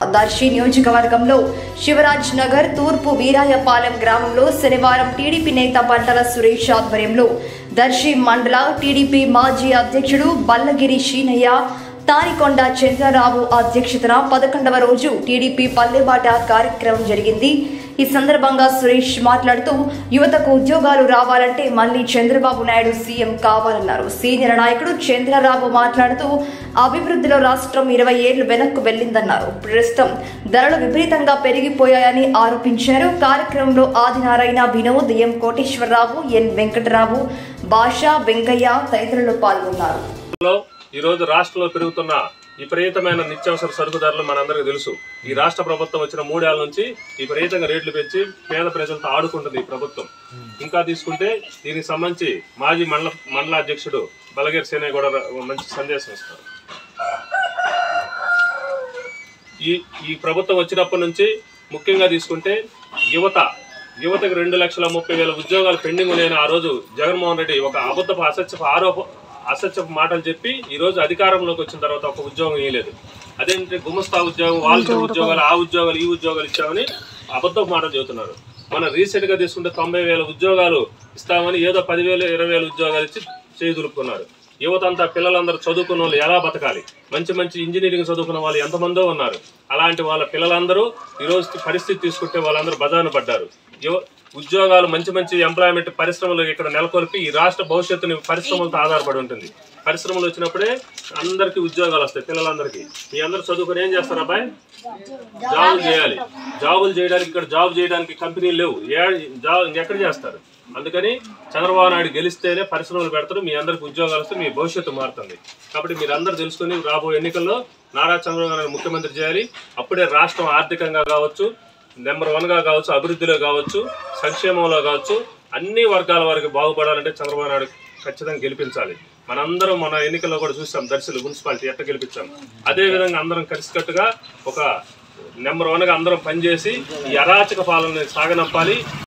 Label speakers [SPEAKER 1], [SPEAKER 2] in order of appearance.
[SPEAKER 1] దర్శి నియోజకవర్గంలో శివరాజ్ నగర్ తూర్పు వీరాయపాలెం గ్రామంలో శనివారం టీడీపీ నేత పంటల సురేష్ ఆధ్వర్యంలో దర్శి మండల టీడీపీ మాజీ అధ్యక్షుడు బల్లగిరి శీనయ్య తానికొండ చంద్రరావు అధ్యక్షతన పదకొండవ రోజు టీడీపీ పల్లెబాట కార్యక్రమం జరిగింది ఈ సందర్భంగా సురేష్ మాట్లాడుతూ యువతకు ఉద్యోగాలు రావాలంటే మళ్లీ చంద్రబాబు నాయుడు సీఎం కావాలన్నారు సీనియర్ నాయకుడు చంద్రరావు మాట్లాడుతూ అభివృద్ధిలో రాష్ట్రం ఇరవై ఏళ్లు వెనక్కు వెళ్లిందన్నారు ప్రస్తుతం ధరలు విపరీతంగా పెరిగిపోయాయని ఆరోపించారు కార్యక్రమంలో ఆదినారాయణ వినోద్ ఎం కోటేశ్వరరావు ఎన్ వెంకటరావు భాషా వెంకయ్య తదితరులు పాల్గొన్నారు
[SPEAKER 2] లో ఈ రోజు రాష్ట్రంలో పెరుగుతున్న విపరీతమైన నిత్యావసర సరుకు ధరలు మనందరికీ తెలుసు ఈ రాష్ట్ర ప్రభుత్వం వచ్చిన మూడేళ్ల నుంచి విపరీతంగా రేట్లు పెంచి పేద ప్రజలతో ఆడుకుంటుంది ఈ ప్రభుత్వం ఇంకా తీసుకుంటే దీనికి సంబంధించి మాజీ మండల మండల అధ్యక్షుడు బలగేర్ సేనయ్య కూడా మంచి సందేశం ఇస్తారు ఈ ఈ ప్రభుత్వం వచ్చినప్పటి నుంచి ముఖ్యంగా తీసుకుంటే యువత యువతకు రెండు లక్షల ముప్పై వేల ఉద్యోగాలు పెండింగ్ ఉన్నాయని ఆ రోజు జగన్మోహన్ రెడ్డి ఒక అబద్ధపు అసత్యపు ఆరోప అసత్యపు మాటలు చెప్పి ఈ రోజు అధికారంలోకి వచ్చిన తర్వాత ఒక ఉద్యోగం ఇవ్వలేదు అదేంటి గుమస్తా ఉద్యోగం వాళ్ళకి ఉద్యోగాలు ఆ ఉద్యోగాలు ఈ ఉద్యోగాలు ఇచ్చామని అబద్ధపు మాటలు చెబుతున్నారు మన రీసెంట్ గా తీసుకుంటే తొంభై వేల ఉద్యోగాలు ఇస్తామని ఏదో పదివేలు ఇరవై వేల ఉద్యోగాలు ఇచ్చి చేదులుపుకున్నారు యువత అంతా పిల్లలందరూ చదువుకున్న వాళ్ళు ఎలా బతకాలి మంచి మంచి ఇంజనీరింగ్ చదువుకున్న వాళ్ళు ఎంతమందో ఉన్నారు అలాంటి వాళ్ళ పిల్లలందరూ ఈ రోజు పరిస్థితి తీసుకుంటే వాళ్ళందరూ బజారున పడ్డారు యువ ఉద్యోగాలు మంచి మంచి ఎంప్లాయ్మెంట్ పరిశ్రమలు ఇక్కడ నెలకొల్పి ఈ రాష్ట్ర భవిష్యత్తుని పరిశ్రమలతో ఆధారపడి ఉంటుంది పరిశ్రమలు వచ్చినప్పుడే అందరికీ ఉద్యోగాలు వస్తాయి పిల్లలందరికీ మీ అందరూ చదువుకుని ఏం చేస్తారు అబ్బాయి జాబులు చేయాలి జాబులు చేయడానికి ఇక్కడ జాబ్ చేయడానికి కంపెనీలు లేవు ఏ జాబ్ ఇంకెక్కడ చేస్తారు అందుకని చంద్రబాబు నాయుడు గెలిస్తేనే పరిశ్రమలు పెడతారు మీ అందరికి ఉద్యోగాలు వస్తే మీ భవిష్యత్తు మారుతుంది కాబట్టి మీరు అందరూ తెలుసుకుని రాబోయే ఎన్నికల్లో నారా చంద్రబాబు నాయుడు ముఖ్యమంత్రి చేయాలి అప్పుడే రాష్ట్రం ఆర్థికంగా కావచ్చు నెంబర్ వన్గా కావచ్చు అభివృద్ధిలో కావచ్చు సంక్షేమంలో కావచ్చు అన్ని వర్గాల వారికి బాగుపడాలంటే చంద్రబాబు నాయుడు ఖచ్చితంగా గెలిపించాలి మనందరం మన ఎన్నికల్లో కూడా చూసాం దర్శిలు మున్సిపాలిటీ ఎట్ట గెలిపించాం అదే విధంగా అందరం కలిసికట్టుగా ఒక నెంబర్ వన్గా అందరం పనిచేసి ఈ అరాచక పాలనని సాగనంపాలి